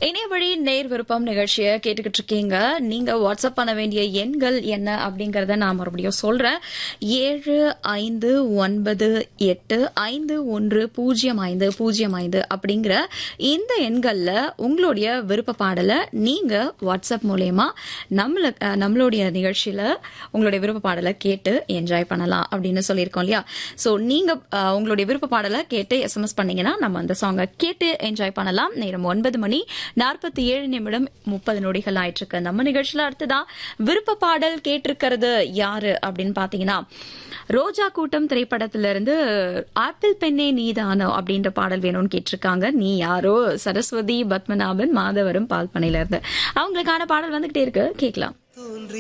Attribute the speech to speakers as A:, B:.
A: இணைய வழி நேர் விருப்பம் நிகழ்ச்சியை கேட்டுக்கிட்டு இருக்கீங்க நீங்க வாட்ஸ்அப் பண்ண வேண்டிய எண்கள் என்ன அப்படிங்கறத நான் மறுபடியும் சொல்றேன் ஏழு ஐந்து ஒன்பது எட்டு ஐந்து ஒன்று பூஜ்ஜியம் ஐந்து பூஜ்ஜியம் ஐந்து அப்படிங்கிற இந்த எண்கள்ல உங்களுடைய விருப்ப பாடலை நீங்க வாட்ஸ்அப் மூலயமா நம்மள அஹ், நம்மளுடைய நிகழ்ச்சியில உங்களுடைய விருப்ப பாடலை கேட்டு என்ஜாய் பண்ணலாம் அப்படின்னு சொல்லியிருக்கோம் இல்லையா சோ நீங்க அஹ், உங்களுடைய விருப்ப பாடலை கேட்டு எஸ்எம்எஸ் பண்ணீங்கன்னா நம்ம அந்த சாங்கை கேட்டு என்ஜாய் பண்ணலாம் நேரம் ஒன்பது மணி நாற்பத்தி ஏழு நிமிடம் முப்பது நொடிகள் ஆயிட்டு இருக்கு நம்ம நிகழ்ச்சியில அடுத்ததா விருப்ப பாடல் கேட்டிருக்கிறது யாரு அப்படின்னு பாத்தீங்கன்னா ரோஜா கூட்டம் திரைப்படத்துல இருந்து ஆப்பிள் பெண்ணே நீதானோ அப்படின்ற பாடல் வேணும்னு கேட்டிருக்காங்க நீ யாரோ சரஸ்வதி பத்மநாபன் மாதவரம் பால்பனையில இருந்து அவங்களுக்கான பாடல் வந்துகிட்டே இருக்கு கேட்கலாம்
B: தோன்றி